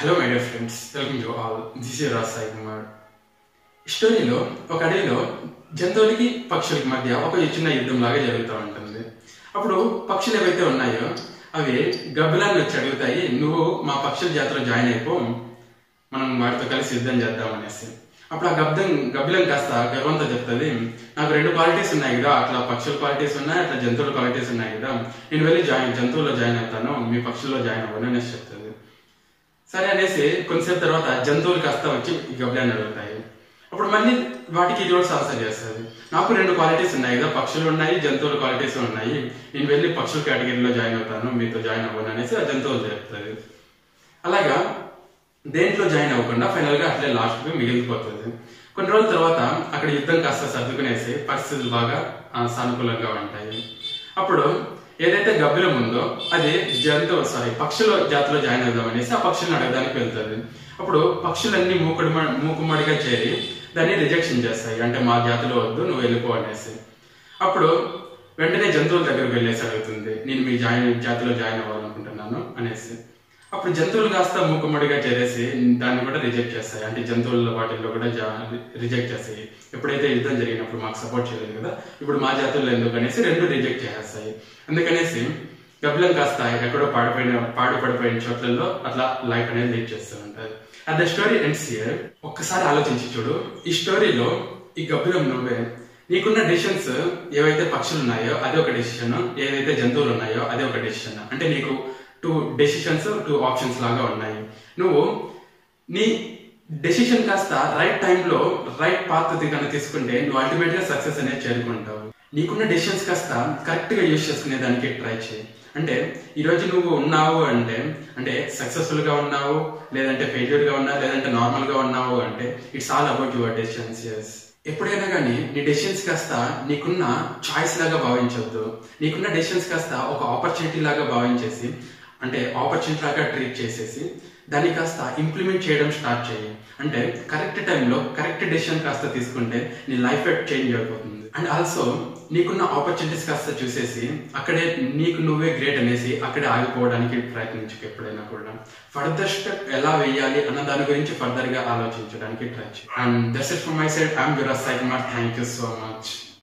hello my dear friends welcome to all this is Raj Sai Kumar స్టోరీలో ఒక అడవిలో జంతువులకి పక్షులకి మధ్య ఒక చిన్న యుద్ధం లాగా జరుగుతూ ఉంటుంది అప్పుడు పక్షులు ఏవైతే ఉన్నాయో అవి గబ్బిలాన్ని వచ్చి అడుగుతాయి నువ్వు మా పక్షుల జాతరలో జాయిన్ అయిపో మనం వాటితో కలిసి యుద్ధం చేద్దాం అనేసి అప్పుడు ఆ గబ్దం గబ్బిలం కాస్త గర్వంతో చెప్తుంది నాకు రెండు క్వాలిటీస్ ఉన్నాయి కదా అట్లా పక్షుల క్వాలిటీస్ ఉన్నాయి అట్లా జంతువుల క్వాలిటీస్ ఉన్నాయి కదా నేను వెళ్ళి జాయిన్ జంతువుల్లో జాయిన్ అవుతాను మీ పక్షుల్లో జాయిన్ అవ్వను అనేసి చెప్తుంది సరే అనేసి కొంతసేపు తర్వాత జంతువులు కాస్త వచ్చి ఈ గబ్బిలాన్ని అడుగుతాయి అప్పుడు మళ్ళీ వాటికి ఇది కూడా సాహసం చేస్తుంది నాకు రెండు క్వాలిటీస్ ఉన్నాయి కదా పక్షులు ఉన్నాయి జంతువుల క్వాలిటీస్ ఉన్నాయి నేను వెళ్ళి పక్షుల కేటగిరీలో జాయిన్ అవుతాను మీతో జాయిన్ అవ్వను అనేసి ఆ జంతువులు చెప్తుంది అలాగా దేంట్లో జాయిన్ అవ్వకుండా ఫైనల్ గా అట్లే లాస్ట్ కి మిగిలిపోతుంది కొన్ని రోజుల తర్వాత అక్కడ యుద్ధం కాస్త సర్దుకునేసి పరిస్థితులు బాగా ఆ, సానుకూలంగా ఉంటాయి అప్పుడు ఏదైతే గబ్బిలం ఉందో అది జంతువు సారీ పక్షుల జాతిలో జాయిన్ అవుదాం అనేసి ఆ పక్షులను అడగడానికి వెళ్తుంది అప్పుడు పక్షులన్నీ మూకుడు మూకుమ్మడిగా చేరి దాన్ని రిజెక్షన్ చేస్తాయి అంటే మా జాతిలో వద్దు నువ్వు వెళ్ళిపో అనేసి అప్పుడు వెంటనే జంతువుల దగ్గరికి వెళ్ళేసి అడుగుతుంది నేను మీ జాయిన్ జాతిలో జాయిన్ అవ్వాలనుకుంటున్నాను అనేసి అప్పుడు జంతువులు కాస్త మూకుమ్మడిగా చేరేసి దాన్ని కూడా రిజెక్ట్ చేస్తాయి అంటే జంతువుల వాటిల్లో కూడా రిజెక్ట్ చేస్తాయి ఎప్పుడైతే యుద్ధం జరిగినప్పుడు మాకు సపోర్ట్ చేయలేదు కదా ఇప్పుడు మా జాతుల్లో ఎందుకు అనేసి రెండు రిజెక్ట్ చేసేస్తాయి అందుకనేసి గబ్బిలం కాస్త ఎక్కడో పాడిపోయిన పాడు పడిపోయిన చోట్లలో అట్లా లైఫ్ అనేది లీడ్ చేస్తూ ఉంటుంది at the story ends here ఒక్కసారి ఆలోచించి చూడు ఈ స్టోరీలో ఈ గబ్బిలం నువ్వే నీకున్న డెసిషన్స్ ఏవైతే పక్షులు ఉన్నాయో అదే ఒక డెసిషన్ ఏవైతే జంతువులు ఉన్నాయో అదే ఒక డెసిషన్ అంటే నీకు టూ డెసిషన్స్ టూ ఆప్షన్స్ లాగా ఉన్నాయి నువ్వు నీ డెసిషన్ కాస్త రైట్ టైంలో రైట్ పాత్ కనుక తీసుకుంటే నువ్వు అల్టిమేట్ గా సక్సెస్ అనేది చేరుకుంటావు నీకున్న డెసిషన్స్ కాస్త కరెక్ట్ గా యూజ్ చేసుకునే దానికి ట్రై చేయి అంటే ఈ రోజు నువ్వు ఉన్నావు అంటే అంటే సక్సెస్ఫుల్ గా ఉన్నావు లేదంటే ఫెయిల్యూర్ గా ఉన్నావు లేదంటే నార్మల్ గా ఉన్నావు అంటే it's all about your decisions yes ఎప్పుడైనా కానీ నీ డెసిషన్స్ కాస్త నీకున్న చాయిస్ లాగా భావించవద్దు నీకున్న డెసిషన్స్ కాస్త ఒక ఆపర్చునిటీ లాగా భావించేసి అంటే ఆపర్చునిటీ లాగా ట్రీట్ చేసేసి దాన్ని కాస్త ఇంప్లిమెంట్ చేయడం స్టార్ట్ చేయి అంటే కరెక్ట్ టైంలో కరెక్ట్ డెసిషన్ కాస్త తీసుకుంటే నీ లైఫ్ చేంజ్ అయిపోతుంది అండ్ ఆల్సో నీకున్న ఆపర్చునిటీస్ కాస్త చూసేసి అక్కడే నీకు నువ్వే గ్రేట్ అనేసి అక్కడే ఆగిపోవడానికి ప్రయత్నించు ఎప్పుడైనా కూడా ఫర్దర్ స్టెప్ ఎలా వేయాలి అన్న దాని గురించి ఫర్దర్ గా ఆలోచించడానికి ట్రై చేయి and that's it from my side I'm your side thank you so much